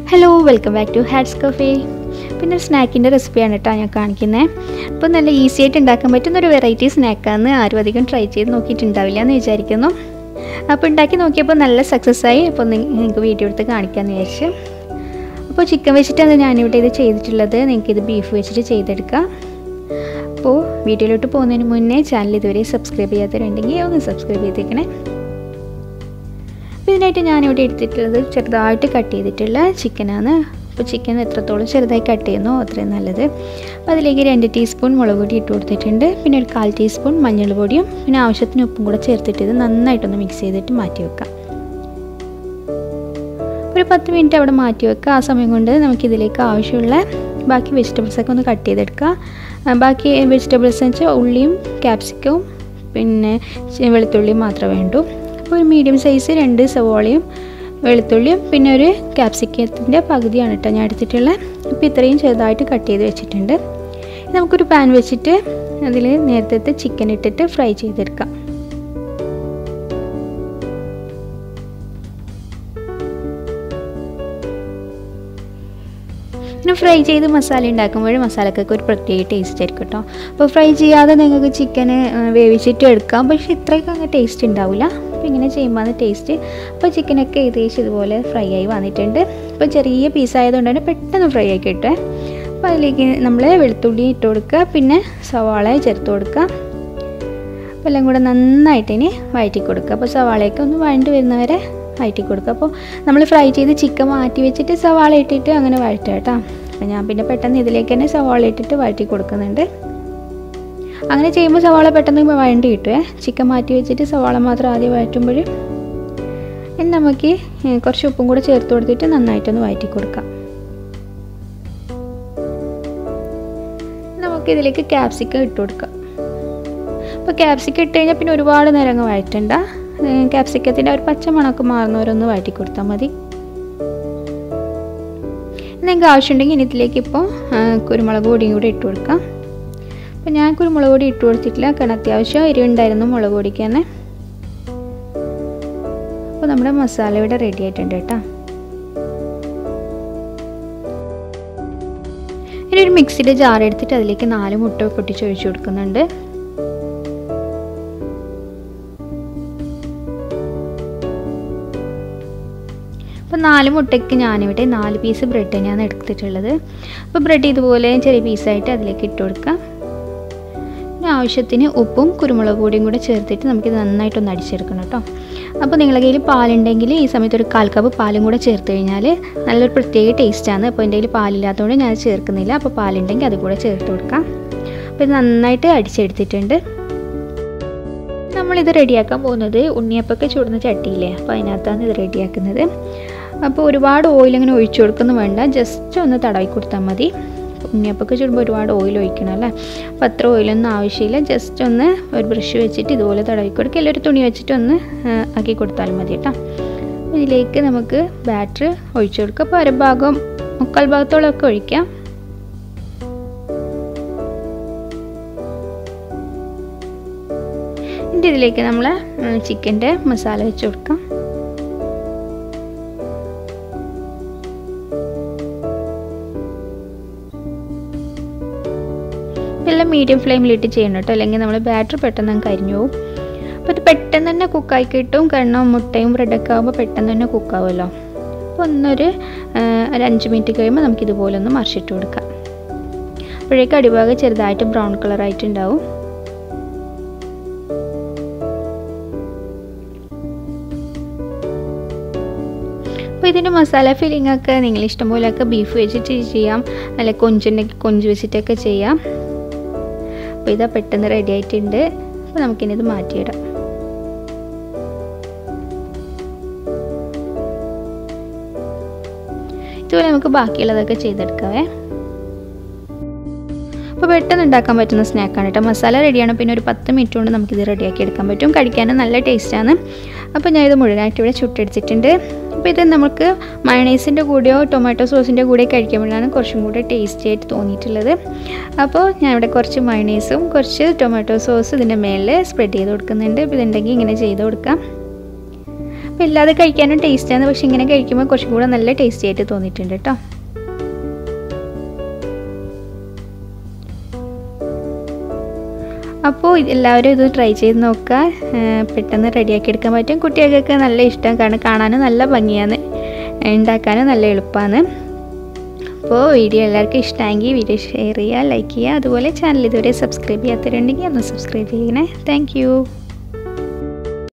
hello welcome back to Hads cafe പിന്നെ സ്നാക്കിൻ്റെ റെസിപ്പിയാണ് കേട്ടോ ഞാൻ കാണിക്കുന്നത് അപ്പോൾ നല്ല ഈസി ആയിട്ട് ഉണ്ടാക്കാൻ പറ്റുന്ന ഒരു വെറൈറ്റി സ്നാക്കാന്ന് ആരും അധികം ട്രൈ ചെയ്ത് നോക്കിയിട്ടുണ്ടാവില്ല എന്ന് വിചാരിക്കുന്നു അപ്പോൾ ഉണ്ടാക്കി നോക്കിയപ്പോൾ നല്ല സക്സസ് ആയി അപ്പോൾ നിങ്ങൾക്ക് വീഡിയോ എടുത്ത് കാണിക്കാമെന്ന് വിചാരിച്ചു അപ്പോൾ ചിക്കൻ വെച്ചിട്ടാണ് ഞാനിവിടെ ഇത് ചെയ്തിട്ടുള്ളത് നിങ്ങൾക്ക് ഇത് ബീഫ് വെച്ചിട്ട് ചെയ്തെടുക്കാം അപ്പോൾ വീഡിയോയിലോട്ട് പോകുന്നതിന് മുന്നേ ചാനൽ ഇതുവരെ സബ്സ്ക്രൈബ് ചെയ്യാത്തവരുണ്ടെങ്കിൽ ഒന്ന് സബ്സ്ക്രൈബ് ചെയ്തേക്കണേ അപ്പോൾ ഇതിനായിട്ട് ഞാനിവിടെ എടുത്തിട്ടുള്ളത് ചെറുതായിട്ട് കട്ട് ചെയ്തിട്ടുള്ള ചിക്കനാണ് അപ്പോൾ ചിക്കൻ എത്രത്തോളം ചെറുതായി കട്ട് ചെയ്യുന്നോ അത്രയും നല്ലത് അപ്പോൾ അതിലേക്ക് രണ്ട് ടീസ്പൂൺ മുളക് പൊടി ഇട്ട് കൊടുത്തിട്ടുണ്ട് പിന്നെ ഒരു കാൽ ടീസ്പൂൺ മഞ്ഞൾ പൊടിയും പിന്നെ ആവശ്യത്തിന് ഉപ്പും കൂടെ ചേർത്തിട്ട് ഇത് നന്നായിട്ടൊന്ന് മിക്സ് ചെയ്തിട്ട് മാറ്റി വെക്കാം ഒരു പത്ത് മിനിറ്റ് അവിടെ മാറ്റി വെക്കുക ആ സമയം കൊണ്ട് നമുക്കിതിലേക്ക് ആവശ്യമുള്ള ബാക്കി വെജിറ്റബിൾസൊക്കെ ഒന്ന് കട്ട് ചെയ്തെടുക്കുക ബാക്കി വെജിറ്റബിൾസ് എന്ന് വെച്ചാൽ ഉള്ളിയും ക്യാപ്സിക്കവും പിന്നെ വെളുത്തുള്ളിയും മാത്രമേ വേണ്ടൂ അപ്പോൾ ഒരു മീഡിയം സൈസ് രണ്ട് സവോളയും വെളുത്തുള്ളിയും പിന്നെ ഒരു ക്യാപ്സിക്കത്തിൻ്റെ പകുതിയാണ് കേട്ടോ ഞാൻ എടുത്തിട്ടുള്ളത് ഇപ്പോൾ ഇത്രയും ചെറുതായിട്ട് കട്ട് ചെയ്ത് വെച്ചിട്ടുണ്ട് നമുക്കൊരു പാൻ വെച്ചിട്ട് അതിൽ നേരത്തെ ചിക്കൻ ഇട്ടിട്ട് ഫ്രൈ ചെയ്തെടുക്കാം പിന്നെ ഫ്രൈ ചെയ്ത് മസാല ഉണ്ടാക്കുമ്പോൾ മസാലക്കൊക്കെ ഒരു പ്രത്യേക ടേസ്റ്റ് ആയിരിക്കും കേട്ടോ അപ്പോൾ ഫ്രൈ ചെയ്യാതെ നിങ്ങൾക്ക് ചിക്കന് വേവിച്ചിട്ട് എടുക്കാം പക്ഷേ ഇത്രയൊക്കെ അങ്ങ് ടേസ്റ്റ് ഉണ്ടാവില്ല അപ്പോൾ ഇങ്ങനെ ചെയ്യുമ്പോൾ അത് ടേസ്റ്റ് അപ്പോൾ ചിക്കനൊക്കെ ഏകദേശം ഇതുപോലെ ഫ്രൈ ആയി വന്നിട്ടുണ്ട് അപ്പോൾ ചെറിയ പീസ് ആയതുകൊണ്ട് തന്നെ പെട്ടെന്ന് ഫ്രൈ ആക്കി കിട്ടുക അപ്പോൾ അതിലേക്ക് നമ്മൾ വെളുത്തുള്ളി ഇട്ട് കൊടുക്കുക പിന്നെ സവാള ചേർത്ത് കൊടുക്കുക അപ്പോൾ എല്ലാം കൂടെ നന്നായിട്ട് ഇനി വഴറ്റി കൊടുക്കുക അപ്പോൾ സവാളയൊക്കെ ഒന്ന് വഴണ്ട് വരുന്നവരെ വഴറ്റി കൊടുക്കുക അപ്പോൾ നമ്മൾ ഫ്രൈ ചെയ്ത് ചിക്കൻ മാറ്റി വെച്ചിട്ട് സവാള ഇട്ടിട്ട് അങ്ങനെ വഴറ്റുക കേട്ടോ അപ്പോൾ ഞാൻ പിന്നെ പെട്ടെന്ന് ഇതിലേക്ക് തന്നെ സവാള ഇട്ടിട്ട് വഴറ്റി കൊടുക്കുന്നുണ്ട് അങ്ങനെ ചെയ്യുമ്പോൾ സവാള പെട്ടെന്ന് വഴണ്ടി കിട്ടുമേ ചിക്കൻ മാറ്റി വെച്ചിട്ട് സവാള മാത്രം ആദ്യം വഴറ്റുമ്പോൾ ഇനി നമുക്ക് കുറച്ച് ഉപ്പും കൂടെ ചേർത്ത് കൊടുത്തിട്ട് നന്നായിട്ടൊന്ന് വഴറ്റി കൊടുക്കാം നമുക്കിതിലേക്ക് ക്യാപ്സിക്കം ഇട്ട് കൊടുക്കാം അപ്പോൾ ക്യാപ്സിക്കം ഇട്ട് കഴിഞ്ഞാൽ പിന്നെ ഒരുപാട് നേരം അങ്ങ് വഴറ്റണ്ട ക്യാപ്സിക്കത്തിൻ്റെ ഒരു പച്ചമണമൊക്കെ മാറുന്നവരൊന്ന് വഴറ്റി കൊടുത്താൽ മതി നിങ്ങൾക്ക് ആവശ്യമുണ്ടെങ്കിൽ ഇനി ഇതിലേക്ക് ഇപ്പോൾ കുരുമുളക് പൊടിയും കൂടി ഇട്ട് കൊടുക്കാം അപ്പോൾ ഞാൻ കുരുമുളക് പൊടി ഇട്ട് കൊടുത്തിട്ടില്ല കാരണം അത്യാവശ്യം എരിവുണ്ടായിരുന്നു മുളക് പൊടിക്ക് തന്നെ അപ്പോൾ നമ്മുടെ മസാല ഇവിടെ റെഡി ആയിട്ടുണ്ട് കേട്ടോ ഇനി ഒരു മിക്സിയുടെ ജാർ എടുത്തിട്ട് അതിലേക്ക് നാല് മുട്ട പൊട്ടിച്ചൊഴിച്ച് കൊടുക്കുന്നുണ്ട് അപ്പോൾ നാല് മുട്ടയ്ക്ക് ഞാനിവിടെ നാല് പീസ് ബ്രെഡ് തന്നെയാണ് എടുത്തിട്ടുള്ളത് അപ്പോൾ ബ്രെഡ് ഇതുപോലെ ചെറിയ പീസായിട്ട് അതിലേക്ക് ഇട്ട് കൊടുക്കാം പിന്നെ ആവശ്യത്തിന് ഉപ്പും കുരുമുളക് പൊടിയും കൂടെ ചേർത്തിട്ട് നമുക്കിത് നന്നായിട്ടൊന്ന് അടിച്ചെടുക്കണം കേട്ടോ അപ്പോൾ നിങ്ങളുടെ കയ്യിൽ പാലുണ്ടെങ്കിൽ ഈ സമയത്ത് ഒരു കാൽ കപ്പ് പാലും കൂടെ ചേർത്ത് കഴിഞ്ഞാൽ നല്ലൊരു പ്രത്യേക ടേസ്റ്റാണ് അപ്പോൾ എൻ്റെ കയ്യിൽ പാലില്ലാത്തതുകൊണ്ട് ഞാൻ ചേർക്കുന്നില്ല അപ്പോൾ പാലുണ്ടെങ്കിൽ അത് കൂടെ ചേർത്ത് കൊടുക്കാം അപ്പോൾ ഇത് നന്നായിട്ട് അടിച്ചെടുത്തിട്ടുണ്ട് നമ്മളിത് റെഡിയാക്കാൻ പോകുന്നത് ഉണ്ണിയപ്പൊക്കെ ചൂടുന്ന ചട്ടിയില്ലേ അപ്പോൾ അതിനകത്താണ് ഇത് റെഡിയാക്കുന്നത് അപ്പോൾ ഒരുപാട് ഓയിൽ അങ്ങനെ ഒഴിച്ചു കൊടുക്കുന്നു വേണ്ട ജസ്റ്റ് ഒന്ന് തടവി കൊടുത്താൽ മതി ഉണ്ണിയപ്പൊക്കെ ചുടുമ്പോൾ ഒരുപാട് ഓയിൽ ഒഴിക്കണം അല്ലേ അപ്പോൾ അത്ര ഓയിലൊന്നും ആവശ്യമില്ല ജസ്റ്റ് ഒന്ന് ഒരു ബ്രഷ് വെച്ചിട്ട് ഇതുപോലെ തടവി കൊടുക്കുക അല്ലെങ്കിൽ ഒരു തുണി വെച്ചിട്ട് ഒന്ന് ആക്കി കൊടുത്താൽ മതി കേട്ടോ ഇതിലേക്ക് നമുക്ക് ബാറ്റർ ഒഴിച്ചു കൊടുക്കുക അപ്പോൾ അരഭാഗം മുക്കാൽ ഭാഗത്തോളമൊക്കെ ഒഴിക്കാം എന്നിട്ട് ഇതിലേക്ക് നമ്മൾ ചിക്കൻ്റെ മസാല വെച്ച് കൊടുക്കാം എല്ലാം മീഡിയം ഫ്ലെയിമിലിട്ട് ചെയ്യണം കേട്ടോ അല്ലെങ്കിൽ നമ്മൾ ബാറ്റർ പെട്ടെന്ന് അങ്ങ് കരിഞ്ഞു പോകും അപ്പോൾ ഇത് പെട്ടെന്ന് തന്നെ കുക്കായി കിട്ടും കാരണം മുട്ടയും ബ്രെഡൊക്കെ ആകുമ്പോൾ പെട്ടെന്ന് തന്നെ കുക്കാവുമല്ലോ അപ്പോൾ ഒന്നൊരു ഒരു അഞ്ച് മിനിറ്റ് കഴിയുമ്പോൾ നമുക്കിതുപോലെ ഒന്ന് മറിച്ചിട്ട് കൊടുക്കാം അപ്പോഴേക്ക് അടിഭാഗം ചെറുതായിട്ട് ബ്രൗൺ കളറായിട്ടുണ്ടാവും അപ്പോൾ ഇതിൻ്റെ മസാല ഫില്ലിംഗ് ഒക്കെ നിങ്ങൾ ഇഷ്ടം പോലെയൊക്കെ ബീഫ് വെച്ചിട്ട് ചെയ്യാം അല്ലെ കൊഞ്ചുണ്ടെങ്കിൽ കൊഞ്ച് വെച്ചിട്ടൊക്കെ ചെയ്യാം അപ്പോൾ ഇതാ പെട്ടെന്ന് റെഡി ആയിട്ടുണ്ട് അപ്പോൾ നമുക്കിനി ഇത് മാറ്റിയിടാം ഇതുപോലെ നമുക്ക് ബാക്കിയുള്ളതൊക്കെ ചെയ്തെടുക്കാവേ അപ്പോൾ പെട്ടെന്ന് ഉണ്ടാക്കാൻ പറ്റുന്ന സ്നാക്കാണ് കേട്ടോ മസാല റെഡിയാണ് പിന്നെ ഒരു പത്ത് മിനിറ്റ് കൊണ്ട് നമുക്കിത് റെഡിയാക്കി എടുക്കാൻ പറ്റും കഴിക്കാനും നല്ല ടേസ്റ്റാണ് അപ്പോൾ ഞാൻ ഇത് മുഴുവനായിട്ട് ഇവിടെ ചുട്ടെടുത്തിട്ടുണ്ട് അപ്പോൾ ഇത് നമുക്ക് മയണൈസിൻ്റെ കൂടെയോ ടൊമാറ്റോ സോസിൻ്റെ കൂടെ കഴിക്കുമ്പോഴാണ് കുറച്ചും കൂടെ ടേസ്റ്റി ആയിട്ട് തോന്നിയിട്ടുള്ളത് അപ്പോൾ ഞാൻ ഇവിടെ കുറച്ച് മയണൈസും കുറച്ച് ടൊമാറ്റോ സോസ് ഇതിൻ്റെ മേളിൽ സ്പ്രെഡ് ചെയ്ത് കൊടുക്കുന്നുണ്ട് അപ്പോൾ ഇതുണ്ടെങ്കിൽ ഇങ്ങനെ ചെയ്ത് കൊടുക്കാം അപ്പോൾ ഇല്ലാതെ കഴിക്കാനും ടേസ്റ്റാണ് പക്ഷെ ഇങ്ങനെ കഴിക്കുമ്പോൾ കുറച്ചും കൂടെ നല്ല ടേസ്റ്റി ആയിട്ട് തോന്നിയിട്ടുണ്ട് കേട്ടോ അപ്പോൾ എല്ലാവരും ഇത് ട്രൈ ചെയ്ത് നോക്കുക പെട്ടെന്ന് റെഡിയാക്കി എടുക്കാൻ പറ്റും കുട്ടികൾക്കൊക്കെ നല്ല ഇഷ്ടം കാരണം കാണാനും നല്ല ഭംഗിയാണ് ഉണ്ടാക്കാനും നല്ല എളുപ്പമാണ് അപ്പോൾ വീഡിയോ എല്ലാവർക്കും ഇഷ്ടമെങ്കിൽ വീഡിയോ ഷെയർ ചെയ്യുക ലൈക്ക് ചെയ്യുക അതുപോലെ ചാനൽ ഇതുവരെ സബ്സ്ക്രൈബ് ചെയ്യാത്തവരുണ്ടെങ്കിൽ ഒന്ന് സബ്സ്ക്രൈബ് ചെയ്യണേ താങ്ക്